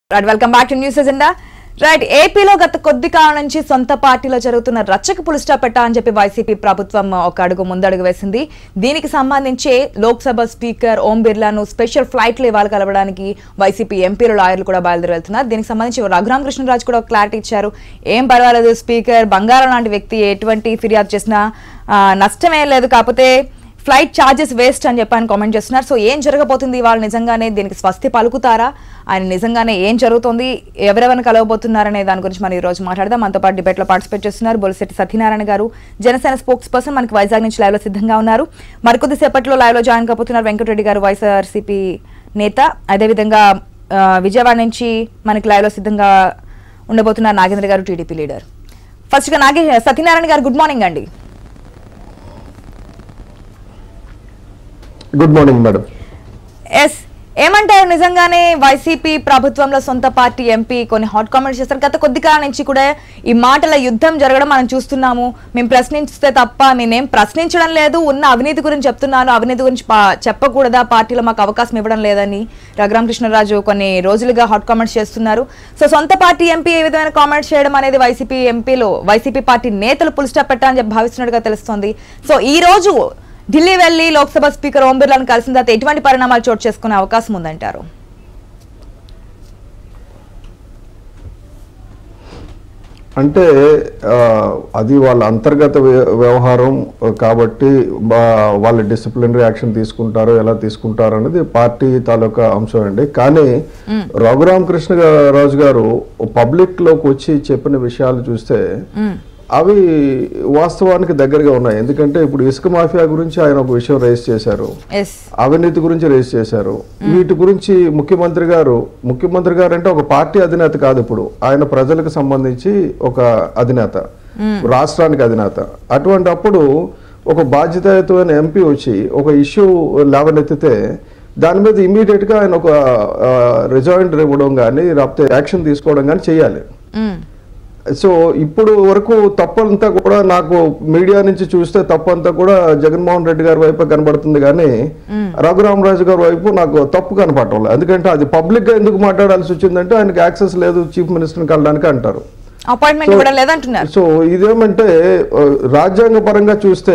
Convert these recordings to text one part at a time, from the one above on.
Right welcome back to news agenda right ఏపీలో గత కొద్ది కాలం నుంచి సొంత పార్టీలో జరుగుతున్న రచ్చకు పులి స్టాప్ పెట్టా అని చెప్పి వైసీపీ ప్రభుత్వం ఒక అడుగు ముందడుగు వేసింది దీనికి సంబంధించి లోక్సభ స్పీకర్ ఓం బిర్లాను స్పెషల్ ఫ్లైట్లు ఇవాళ కలవడానికి వైసీపీ ఎంపీలు లాయర్లు కూడా బయలుదేరి వెళ్తున్నారు దీనికి సంబంధించి రఘురామ కృష్ణరాజు కూడా ఒక క్లారిటీ ఇచ్చారు ఏం పర్వాలేదు స్పీకర్ బంగారం లాంటి వ్యక్తి ఎటువంటి ఫిర్యాదు చేసినా ఆ, నష్టమే లేదు కాకపోతే ఫ్లైట్ ఛార్జెస్ వేస్ట్ అని చెప్పి ఆయన కామెంట్ చేస్తున్నారు సో ఏం జరగబోతుంది వాళ్ళు నిజంగానే దీనికి స్వస్తి పలుకుతారా ఆయన నిజంగానే ఏం జరుగుతుంది ఎవరెవరిని కలవబోతున్నారనే దాని గురించి మనం ఈ రోజు మాట్లాడదాం మనతో పాటు డిబేట్లో పార్టిసిపేట్ చేస్తున్నారు బొలిశెట్టి సత్యనారాయణ గారు జనసేన స్పోక్స్ పర్సన్ మనకి వైజాగ్ నుంచి లైవ్ లో సిద్ధంగా ఉన్నారు మరికొద్ది సేపట్లో లైవ్ లో జాయిన్ కాబోతున్నారు వెంకటరెడ్డి గారు వైఎస్ఆర్సీపీ నేత అదేవిధంగా ఆ, విజయవాడ నుంచి మనకి లైవ్ లో సిద్ధంగా ఉండబోతున్నారు నాగేంద్ర గారు టీడీపీ లీడర్ ఫస్ట్ గా నాగే సత్యనారాయణ గారు గుడ్ మార్నింగ్ అండి గుడ్ మార్నింగ్ మేడం ఎస్ ఏమంటారు నిజంగానే వైసీపీ ప్రభుత్వంలో సొంత పార్టీ ఎంపీ కొన్ని హాట్ కామెంట్స్ చేస్తారు గత కొద్ది కాలం నుంచి కూడా ఈ మాటల యుద్ధం జరగడం మనం చూస్తున్నాము మేము ప్రశ్నిస్తే తప్ప నేనేం ప్రశ్నించడం లేదు ఉన్న అవినీతి గురించి చెప్తున్నాను అవినీతి గురించి పా- చెప్పకూడదా పార్టీలో మాకు అవకాశం ఇవ్వడం లేదని రఘురామకృష్ణరాజు కొన్ని రోజులుగా హాట్ కామెంట్స్ చేస్తున్నారు సో సొంత పార్టీ ఎంపీ ఏ విధమైన కామెంట్స్ చేయడం అనేది వైసీపీ ఎంపీలో వైసీపీ పార్టీ నేతలు పుల్ స్టాప్ పెట్టాలని చెప్పి భావిస్తున్నట్టుగా తెలుస్తోంది సో ఈ రోజు ఢిల్లీ వెళ్లి లోక్సభ స్పీకర్ ఓం బిర్లాను కలిసిన తర్వాత ఎటువంటి పరిణామాలు చోటు చేసుకునే అవకాశం ఉందంటారు అంటే ఆ, అది వాళ్ళ అంతర్గత వ్య- వ్యవహారం కాబట్టి బా- వాళ్ళు డిసిప్లినరీ యాక్షన్ తీసుకుంటారు ఎలా తీసుకుంటారు అనేది పార్టీ తాలూకా అంశం అండి కానీ రఘురామకృష్ణ గా- రాజు గారు పబ్లిక్ లోకి వచ్చి చెప్పిన విషయాలు చూస్తే అవి వాస్తవానికి దగ్గరగా ఉన్నాయి ఎందుకంటే ఇప్పుడు ఇసుక మాఫియా గురించి ఆయన ఒక విషయం రేస్ చేశారు ఎస్ అవినీతి గురించి రేస్ చేశారు వీటి గురించి ముఖ్యమంత్రి గారు ముఖ్యమంత్రి గారు అంటే ఒక పార్టీ అధినేత కాదు ఇప్పుడు ఆయన ప్రజలకు సంబంధించి ఒక అధినేత రాష్ట్రానికి అధినేత అటువంటి అప్పుడు ఒక బాధ్యతాయుతమైన ఎంపీ వచ్చి ఒక ఇష్యూ లేవనెత్తితే దాని మీద ఇమీడియట్ గా ఆయన ఒక రిజాయిండర్ ఇవ్వడం కానీ లేకపోతే యాక్షన్ తీసుకోవడం కానీ చేయాలి సో ఇప్పుడు వరకు తప్పంతా కూడా నాకు మీడియా నుంచి చూస్తే తప్పంతా కూడా జగన్మోహన్ రెడ్డి గారి వైపు కనబడుతుంది కానీ రఘురామరాజు గారి వైపు నాకు తప్పు కనపడటం లేదు ఎందుకంటే అది పబ్లిక్ గా ఎందుకు మాట్లాడాల్సి వచ్చిందంటే ఆయనకి యాక్సెస్ లేదు చీఫ్ మినిస్టర్ని కలడానికి అంటారు అపాయింట్మెంట్ ఇవ్వడం లేదంటున్నారు సో ఇదేమంటే ఆ, రాజ్యాంగ పరంగా చూస్తే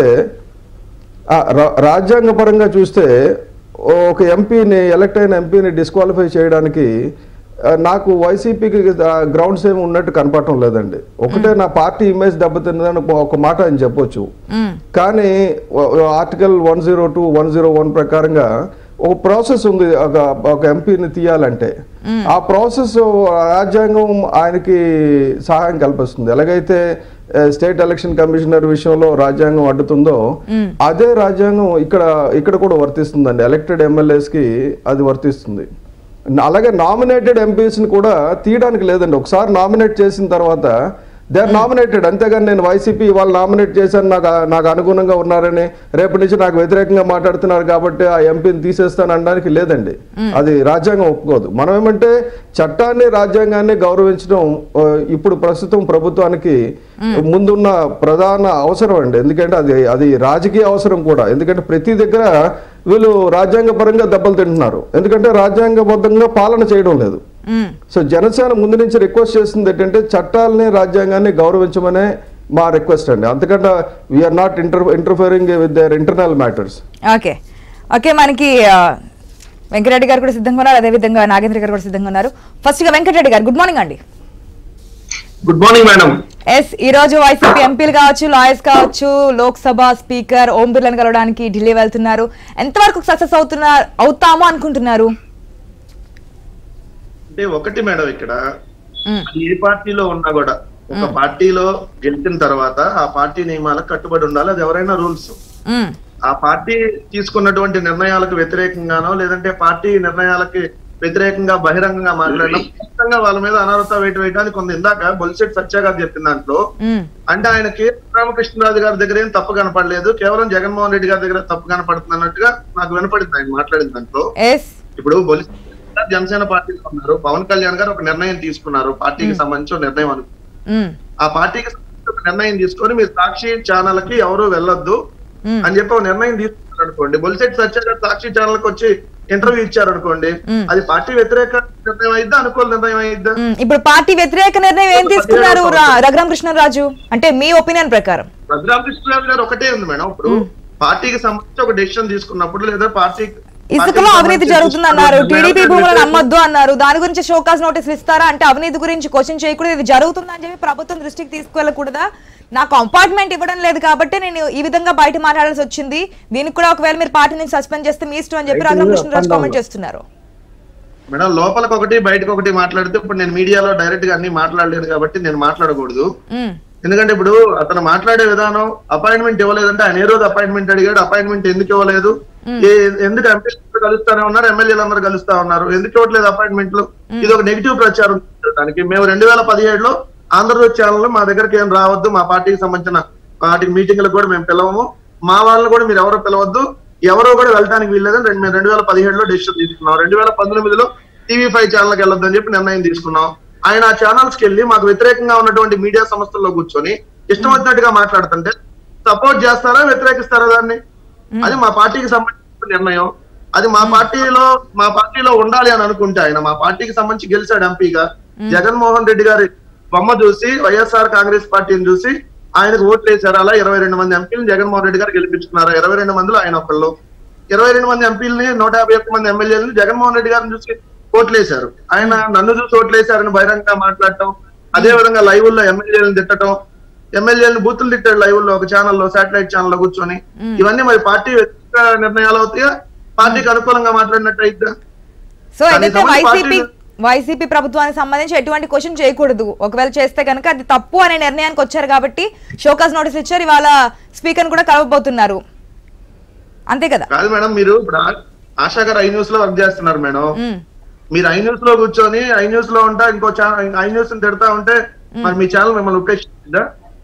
ఆ, రా- రాజ్యాంగ పరంగా చూస్తే ఒక ఎంపీని ఎలక్ట్ అయిన ఎంపీని డిస్క్వాలిఫై చేయడానికి ఆ, నాకు వైసీపీకి గ్రౌండ్స్ ఏమి ఉన్నట్టు కనపడటం లేదండి ఒకటే నా పార్టీ ఇమేజ్ దెబ్బతిన్నదని ఒక- ఒక మాట అని చెప్పొచ్చు మ్మ్. కానీ article one zero two one zero one ప్రకారంగా ఒక ప్రాసెస్ ఉంది ఒక ఒక ఎంపీని తీయాలంటే ఆ ప్రాసెస్ రాజ్యాంగం ఆయనకి సహాయం కల్పిస్తుంది ఎలాగైతే స్టేట్ ఎలక్షన్ కమిషనర్ విషయంలో రాజ్యాంగం అడ్డుతుందో అదే రాజ్యాంగం ఇక్కడ ఇక్కడ కూడా వర్తిస్తుందండి ఎలక్టెడ్ ఎమ్మెల్యేస్ కి అది వర్తిస్తుంది అలాగే నామినేటెడ్ ఎంపీస్ని కూడా తీయడానికి లేదండి ఒకసారి నామినేట్ చేసిన తర్వాత దే ఆర్ నామినేటెడ్ అంతేగాని నేను వైసీపీ వాళ్ళు నామినేట్ చేశాను నాకు నాకు అనుగుణంగా ఉన్నారని రేపటి నుంచి నాకు వ్యతిరేకంగా మాట్లాడుతున్నారు కాబట్టి ఆ ఎంపీని తీసేస్తాను అనడానికి లేదండి అది రాజ్యాంగం ఒప్పుకోదు మనం ఏమంటే చట్టాన్ని రాజ్యాంగాన్ని గౌరవించడం ఆ, ఇప్పుడు ప్రస్తుతం ప్రభుత్వానికి ముందున్న ప్రధాన అవసరం అండి ఎందుకంటే అది అది రాజకీయ అవసరం కూడా ఎందుకంటే ప్రతి దగ్గర వీళ్ళు రాజ్యాంగపరంగా దెబ్బలు తింటున్నారు ఎందుకంటే రాజ్యాంగబద్ధంగా పాలన చేయడం లేదు మ్మ్. సో జనసేన ముందు నుంచి రిక్వెస్ట్ చేస్తుంది ఏంటంటే చట్టాలని రాజ్యాంగాన్ని గౌరవించమనే మా రిక్వెస్ట్ అండి అంతకంటే we're not inter interfering with their internal matters okay okay మనకి ఆ, వెంకటరెడ్డి గారు కూడా సిద్ధంగా ఉన్నారు అదేవిధంగా నాగేంద్ర గారు కూడా సిద్ధంగా ఉన్నారు ఫస్ట్ గా వెంకటరెడ్డి గారు గుడ్ మార్నింగ్ అండి గుడ్ మార్నింగ్ మేడం ఎస్ ఈ రోజు వైసీపీ ఎంపీలు కావచ్చు లాయర్స్ కావచ్చు లోక్సభ స్పీకర్ ఓం బిర్లాని కలవడానికి ఢిల్లీ వెళ్తున్నారు ఎంతవరకు సక్సెస్ అవుతున్నారు అవుతాము అనుకుంటున్నారు అంటే ఒకటి మేడం ఇక్కడ మ్మ్. అది ఏ పార్టీలో ఉన్నా కూడా ఒక పార్టీలో గెలిచిన తర్వాత ఆ పార్టీ నియమాలకు కట్టుబడి ఉండాలి అది ఎవరైనా రూల్స్ మ్మ్. ఆ పార్టీ తీసుకున్నటువంటి నిర్ణయాలకు వ్యతిరేకంగానో లేదంటే పార్టీ నిర్ణయాలకి వ్యతిరేకంగా బహిరంగంగా మాట్లాడడం ఖచ్చితంగా వాళ్ళ మీద అనర్హత వేటు వేయడానికి కొంత ఇందాక బొలిసెట్ సత్య గారు చెప్పిన దాంట్లో మ్మ్. అంటే ఆయన కె రామకృష్ణరాజు గారి దగ్గర ఏం తప్పు కనపడలేదు కేవలం జగన్మోహన్ రెడ్డి గారి దగ్గర తప్పు కనపడుతుంది అన్నట్టుగా నాకు వినపడింది ఆయన మాట్లాడిన దాంట్లో ఎస్ ఇప్పుడు బొలి జనసేన పార్టీలో ఉన్నారు పవన్ కళ్యాణ్ గారు ఒక నిర్ణయం తీసుకున్నారు పార్టీకి సంబంధించిన నిర్ణయం అను మ్మ్. ఆ పార్టీకి సంబంధించిన ఒక నిర్ణయం తీసుకొని మీరు సాక్షి ఛానల్ కి ఎవరు వెళ్ళొద్దు మ్మ్. అని చెప్పి ఒక నిర్ణయం తీసుకున్నారు అనుకోండి బొలిశెట్టి సత్య గారు సాక్షి ఛానల్ కి వచ్చి ఇంటర్వ్యూ ఇచ్చారు అనుకోండి మ్మ్. అది పార్టీ వ్యతిరేక నిర్ణయం అయిద్దా అనుకూల నిర్ణయం అయిద్దా ఉమ్, ఇప్పుడు పార్టీ వ్యతిరేక నిర్ణయం ఏం తీసుకున్నారు రా- రఘురామ కృష్ణరాజు అంటే మీ ఒపీనియన్ ప్రకారం రఘురామకృష్ణరాజు గారు ఒకటే ఉంది మేడం ఇప్పుడు పార్టీకి సంబంధించి ఒక డెసిషన్ తీసుకున్నప్పుడు లేదా పార్టీ ఇసుకలో అవినీతి జరుగుతుంది అన్నారు టీడీపీ భూములను అమ్మొద్దు అన్నారు దాని గురించి షోకాస్ నోటీసులు ఇస్తారా అంటే అవినీతి గురించి క్వశ్చన్ చేయకూడదు ఇది జరుగుతుందని చెప్పి ప్రభుత్వం దృష్టికి తీసుకువెళ్ళకూడదా నాకు అపార్ట్మెంట్ ఇవ్వడం లేదు కాబట్టి నేను ఈ విధంగా బయట మాట్లాడాల్సి వచ్చింది దీనికి కూడా ఒకవేళ మీరు పార్టీ నుంచి సస్పెండ్ చేస్తే మీ ఇష్టం అని చెప్పి రఘురామ కృష్ణరాజు కామెంట్ చేస్తున్నారు మేడం లోపలికి ఒకటి బయటకు ఒకటి మాట్లాడితే ఇప్పుడు నేను మీడియాలో డైరెక్ట్ గా అన్ని మాట్లాడలేను కాబట్టి నేను మాట్లాడకూడదు ఉమ్, ఎందుకంటే ఇప్పుడు అతను మాట్లాడే విధానం అపాయింట్మెంట్ ఇవ్వలేదంటే ఆయన ఏ రోజు అపాయింట్మెంట్ అడిగాడు అపాయింట్మెంట్ ఎందుకు ఇవ్వలేదు ఏ- ఎందుకు ఎంపీ కలుస్తానే ఉన్నారు ఎమ్మెల్యేలు అందరూ కలుస్తా ఉన్నారు ఎందుకు ఇవ్వట్లేదు అపాయింట్మెంట్లు ఇది ఒక నెగిటివ్ ప్రచారం దానికి మేము రెండు వేల పదిహేడులో ఆంధ్రప్రదేశ్ ఛానల్ మా దగ్గరికి ఏం రావద్దు మా పార్టీకి సంబంధించిన పార్టీ మీటింగ్లకు కూడా మేము పిలవము మా వాళ్ళని కూడా మీరు ఎవరు పిలవద్దు ఎవరో కూడా వెళ్ళడానికి వీల్లేదని రెండు మేము రెండు వేల పదిహేడులో డెసిషన్ తీసుకున్నాం రెండు వేల పంతొమ్మిదిలో టీవీ ఫైవ్ ఛానల్కి వెళ్ళొద్దని చెప్పి నిర్ణయం తీసుకున్నాం ఆయన ఆ ఛానల్స్కి వెళ్ళి మాకు వ్యతిరేకంగా ఉన్నటువంటి మీడియా సంస్థల్లో కూర్చొని ఇష్టం వచ్చినట్టుగా మాట్లాడుతుంటే సపోర్ట్ చేస్తారా వ్యతిరేకిస్తారా దాన్ని అది మా పార్టీకి సంబంధించిన నిర్ణయం అది మా పార్టీలో మా పార్టీలో ఉండాలి అని అనుకుంటే ఆయన మా పార్టీకి సంబంధించి గెలిచాడు ఎంపీగా జగన్మోహన్ రెడ్డి గారి బొమ్మ చూసి వైఎస్ఆర్ కాంగ్రెస్ పార్టీని చూసి ఆయనకు ఓట్లు వేశారు అలా ఇరవై రెండు మంది ఎంపీలు జగన్మోహన్ రెడ్డి గారు గెలిపించుకున్నారు ఇరవై రెండు మందిలో ఆయన ఒకళ్ళు ఇరవై రెండు మంది ఎంపీలని నూట యాభై ఒక్క మంది ఎమ్మెల్యేలను జగన్మోహన్ రెడ్డి గారిని చూసి ఓట్లేశారు ఆయన నన్ను చూసి ఓట్లేశారని బహిరంగంగా మాట్లాడటం అదే విధంగా లైవ్ లో ఎమ్మెల్యేలను తిట్టడం ఎమ్మెల్యేలను బూతులు తిట్టాడు లైవ్ లో ఒక ఛానల్లో శాటిలైట్ ఛానల్లో కూర్చొని ఇవన్నీ మరి పార్టీ వ్యతిరేక నిర్ణయాలు అవుతాయా పార్టీకి అనుకూలంగా మాట్లాడినట్టు అయితే సో దానికి ఏదైతే సంబంధించి వైసీపీ పార్టీలు- వైసీపీ ప్రభుత్వానికి సంబంధించి ఎటువంటి క్వశ్చన్ చేయకూడదు ఒకవేళ చేస్తే కనుక అది తప్పు అనే నిర్ణయానికి వచ్చారు కాబట్టి షోకాస్ నోటీస్ ఇచ్చారు ఇవాళ స్పీకర్ కూడా కలవబోతున్నారు అంతే కదా కాదు మేడం మీరు ఇప్పుడు ఆ- ఆశా గారు ఐ న్యూస్ లో వర్క్ చేస్తున్నారు మేడం ఉమ్, మీరు ఐ న్యూస్ లో కూర్చొని ఐ న్యూస్ లో ఉంటా ఇంకో ఛానల్ ఐ న్యూస్ తిడతా ఉంటే మరి మీ ఛానల్ మిమ్మల్ని ఉపేక్షించిందా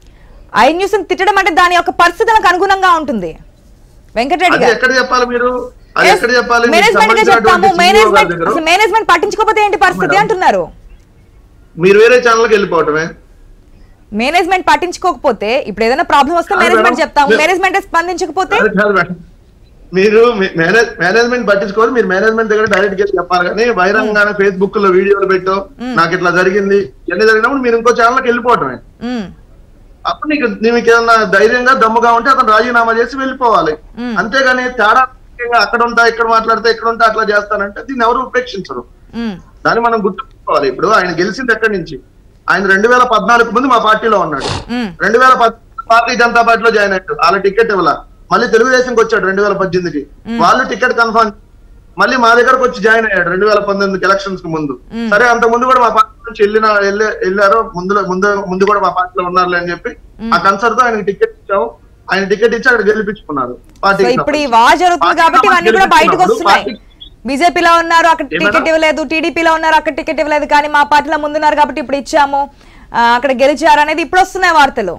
ఐ న్యూస్ తిట్టడం అంటే దాని యొక్క పరిస్థితులకు అనుగుణంగా ఉంటుంది వెంకటరెడ్డి అది గారు ఎక్కడ చెప్పాలి మీరు అది Yes, ఎక్కడ చెప్పాలి మీకు మేనేజ్మెంట్ గా చెప్తాము సంబంధించినటువంటి CEO గారి మేనేజ్మెంట్ దగ్గర అసలు మేనేజ్మెంట్ పట్టించుకోకపోతే ఏంటి పరిస్థితి మేడం. అంటున్నారు మీరు వేరే ఛానల్కి వెళ్ళిపోవటమే మేనేజ్మెంట్ పట్టించుకోకపోతే ఇప్పుడు ఏదైనా ప్రాబ్లం వస్తే కాదు మేనేజ్మెంట్ మేడం. చెప్తాము మీరు- మేనేజ్మెంట్ స్పందించకపోతే అది కాదు మేడం. మీరు మేనేజ్ మేనేజ్మెంట్ పట్టించుకోవాలి మీరు మేనేజ్మెంట్ దగ్గర డైరెక్ట్ గా చెప్పాలి కానీ బహిరంగానే ఫేస్బుక్ లో వీడియోలు పెట్టు నాకు ఇట్లా జరిగింది ఇవన్నీ జరిగినప్పుడు మీరు ఇంకో ఛానల్కి వెళ్ళిపోవటమే ఉమ్, అప్పుడు నీకు నీకు ఏదన్నా ధైర్యంగా దమ్ముగా ఉంటే అతను రాజీనామా చేసి వెళ్ళిపోవాలి మ్మ్. అంతేగాని తేడా ముఖ్యంగా అక్కడ ఉంటా ఇక్కడ మాట్లాడితే ఇక్కడ ఉంటా అట్లా చేస్తానంటే దీన్ని ఎవరు ఉపేక్షించరు ఉమ్, దాన్ని మనం గుర్తుపెట్టుకోవాలి ఇప్పుడు ఆయన గెలిచింది ఎక్కడి నుంచి ఆయన రెండు వేల పద్నాలుగు ముందు మా పార్టీలో ఉన్నాడు ఉమ్, రెండు వేల పద్నాలుగు భారతీయ జనతా పార్టీలో జాయిన్ అయ్యాడు వాళ్ళ టికెట్ ఇవ్వాల మళ్ళీ తెలుగుదేశంకి వచ్చాడు రెండు వేల పద్దెనిమిదికి వాళ్ళు టికెట్ కన్ఫర్మ్ మళ్ళీ మా దగ్గరకు వచ్చి జాయిన్ అయ్యాడు రెండు వేల పంతొమ్మిదికి ఎలక్షన్స్ కి ముందు సరే అంత ముందు కూడా మా పార్టీ నుంచి వెళ్ళిన వెళ్ళే- వెళ్ళారు ముందు ముందు ముందు కూడా మా పార్టీలో ఉన్నారులే అని చెప్పి ఆ కన్సర్ట్ తో ఆయనకి టికెట్ ఇచ్చాము ఆయన టికెట్ ఇచ్చి అక్కడ గెలిపించుకున్నారు సో పార్టీకి ఇప్పుడు ఈ సంబంధించి. వార్ జరుగుతుంది పార్టీకి కాబట్టి ఇవన్నీ కూడా బయటకు గెలిపించుకున్నప్పుడు వస్తున్నాయి పార్టీ- బీజేపీలో ఉన్నారు అక్కడ ఏమన్నా? టికెట్ ఇవ్వలేదు టీడీపీలో ఉన్నారు అక్కడ టికెట్ ఇవ్వలేదు కానీ మా పార్టీలో ముందున్నారు కాబట్టి ఇప్పుడు ఇచ్చాము ఆ, అక్కడ గెలిచారు అనేది ఇప్పుడు వస్తున్నాయి వార్తలు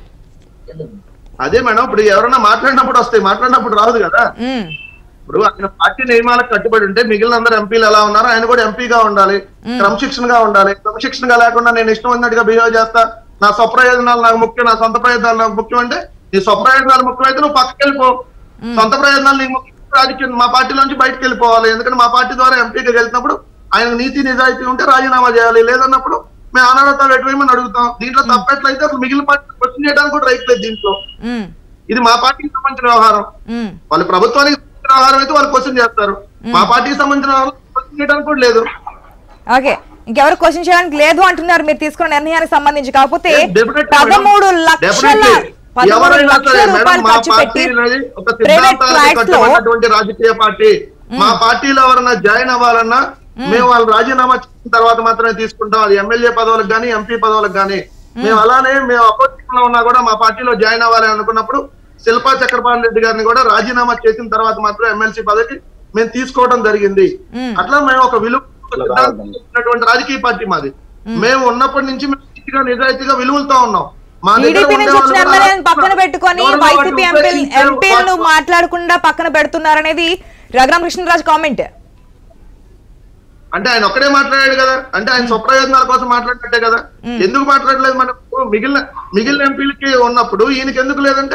అదే మేడం ఇప్పుడు ఎవరైనా మాట్లాడినప్పుడు వస్తాయి మాట్లాడినప్పుడు రాదు కదా ఉమ్, ఇప్పుడు ఆయన పార్టీ నియమాలకు కట్టుబడి ఉంటే మిగిలిన అందరు ఎంపీలు ఎలా ఉన్నారు ఆయన కూడా ఎంపీగా ఉండాలి క్రమశిక్షణగా ఉండాలి క్రమశిక్షణగా లేకుండా నేను ఇష్టం ఉన్నట్టుగా బిహేవ్ చేస్తా నా స్వప్రయోజనాలు నాకు ముఖ్యం నా సొంత ప్రయోజనాలు నాకు ముఖ్యం అంటే నీ స్వప్రయోజనాలు ముఖ్యమైతే నువ్వు పక్కకి వెళ్ళిపో సొంత ప్రయోజనాలు నీకు ముఖ్యం రాజకీయం మా పార్టీలోంచి బయటకు వెళ్ళిపోవాలి ఎందుకంటే మా పార్టీ ద్వారా ఎంపీగా వెళ్తున్నప్పుడు ఆయన నీతి నిజాయితీ ఉంటే రాజీనామా చేయాలి లేదన్నప్పుడు మేము అనారోగ్యాలు ఎటువేమని అడుగుతాం దీంట్లో తప్పట్లయితే అసలు మిగిలిన పార్టీ క్వశ్చన్ చేయడానికి కూడా రైట్ లేదు దీంట్లో ఉమ్, ఇది మా పార్టీకి సంబంధించిన వ్యవహారం ఉమ్. వాళ్ళ ప్రభుత్వానికి సంబంధించిన వ్యవహారం అయితే వాళ్ళు క్వశ్చన్ చేస్తారు మా పార్టీకి సంబంధించిన వ్యవహారం క్వశ్చన్ చేయడానికి కూడా లేదు ఓకే ఇంకెవరు క్వశ్చన్ చేయడానికి లేదు అంటున్నారు మీరు తీసుకున్న నిర్ణయానికి సంబంధించి కాకపోతే Yes, definitely, పదమూడు madam. లక్షల Definitely. పదమూడు ఎవరైనా లక్షల సరే, మేడం, రూపాయలు మా ఖర్చు పెట్టి పార్టీ అనేది ఒక ప్రైవేట్ సిద్ధాంతాలకు ఫ్లాట్స్ లో కట్టుబడినటువంటి రాజకీయ పార్టీ మా పార్టీలో ఎవరన్నా జాయిన్ అవ్వాలన్నా మేము వాళ్ళు రాజీనామా చేసిన తర్వాత మాత్రమే తీసుకుంటాం అది ఎమ్మెల్యే పదవులకు కానీ ఎంపీ పదవులకు కానీ మేము అలానే మేము అపోజిషన్ లో ఉన్నా కూడా మా పార్టీలో జాయిన్ అవ్వాలి అనుకున్నప్పుడు శిల్పా చక్రపాణి రెడ్డి గారిని కూడా రాజీనామా చేసిన తర్వాత మాత్రం ఎమ్మెల్సీ పదవికి మేము తీసుకోవడం జరిగింది మ్మ్. అట్లా మేము ఒక విలువ ఒక సిద్ధాంతం ఉన్నటువంటి రాజకీయ పార్టీ మాది మేము ఉన్నప్పటి నుంచి మేము నీతిగా, నిజాయితీగా విలువలతో ఉన్నాం మా దగ్గర టీడీపీ ఉండే నుంచి వాళ్ళు వచ్చిన కూడా ఎమ్మెల్యేలను పక్కన పెట్టుకొని ఎవరో వైసీపీ వాటిని ఎంపీ ఉపయోగించారు. ఎంపీలను మాట్లాడకుండా పక్కన పెడుతున్నారనేది రఘురామ కృష్ణరాజు కామెంట్ అంటే ఆయన ఒక్కడే మాట్లాడాడు కదా అంటే ఆయన స్వప్రయోజనాల కోసం మాట్లాడినట్టే కదా ఎందుకు మాట్లాడలేదు మనకు మిగిలిన మిగిలిన ఎంపీలకి ఉన్నప్పుడు ఈయనకి ఎందుకు లేదంటే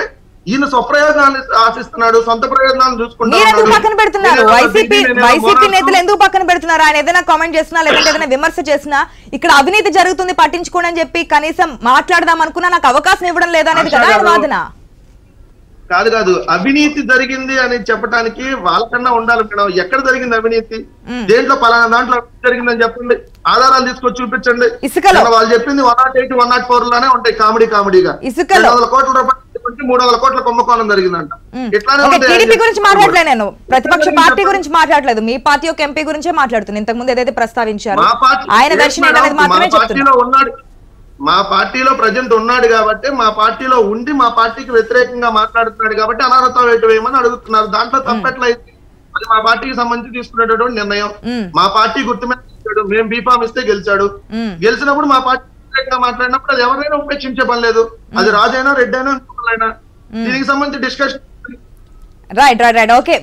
ఈయన స్వప్రయోజనాలు ఆశిస్తున్నాడు సొంత ప్రయోజనాలు చూసుకుంటా మీరు ఎందుకు ఉన్నాడు. పక్కన పెడుతున్నారు నేనేదో వైసీపీ బిడ్డని, నేనేదో వైసీపీ మోనార్కు. నేతలు ఎందుకు పక్కన పెడుతున్నారు ఆయన ఏదైనా కామెంట్ చేసినా లేదంటే ఏదైనా విమర్శ చేసినా ఇక్కడ అవినీతి జరుగుతుంది పట్టించుకోండి అని చెప్పి కనీసం మాట్లాడదాం అనుకున్నా నాకు అవకాశం ఇవ్వడం లేదా అనేది కదా ఆయన వాదన కాదు కాదు అవినీతి జరిగింది అని చెప్పడానికి వాళ్ళకన్నా ఉండాలి మేడం ఎక్కడ జరిగింది అవినీతి దేంట్లో పలానా దాంట్లో అవినీతి జరిగిందని చెప్పండి ఆధారాలు తీసుకొచ్చి చూపించండి ఇసుకలో. నిన్న వాళ్ళు చెప్పింది one nought eight one nought four లోనే ఉంటాయి కామెడీ కామెడీగా ఇసుకలో. రెండు వందల కోట్ల రూపాయలు తీసుకొచ్చి మూడు వందల కోట్ల కుంభకోణం జరిగిందంట ఇట్లానే ఓకే ఉంటాయి టీడీపీ అని గురించి చెప్పి మాట్లాడలే నేను ప్రతిపక్ష ఎక్కడ పార్టీ జరిగింది గురించి మాట్లాడలేదు మీ పార్టీ యొక్క ఎంపీ గురించే మాట్లాడుతుంది ఇంతకు ముందు ఏదైతే ప్రస్తావించారు మా పార్టీ ఆయన yes వెర్షన్ మేడం, ఏంటనేది మా మాత్రమే చెప్తున్నా పార్టీలో ఉన్నాడు మా పార్టీలో ప్రజెంట్ ఉన్నాడు కాబట్టి మా పార్టీలో ఉండి మా పార్టీకి వ్యతిరేకంగా మాట్లాడుతున్నాడు కాబట్టి అనర్హత వేటు వేయమని అడుగుతున్నారు దాంట్లో తప్పట్లయితే అది మా పార్టీకి సంబంధించి తీసుకునేటటువంటి నిర్ణయం మ్మ్. మా పార్టీ గుర్తు మీద గెలిచాడు మేము బీఫామ్ ఇస్తే గెలిచాడు మ్మ్. గెలిచినప్పుడు మా పార్టీ వ్యతిరేకంగా మాట్లాడినప్పుడు అది ఎవరైనా ఉపేక్షించే పని లేదు అది రాజైనా రెడ్డి అయినా ఇంకొకరైనా దీనికి సంబంధించి discussion right right right okay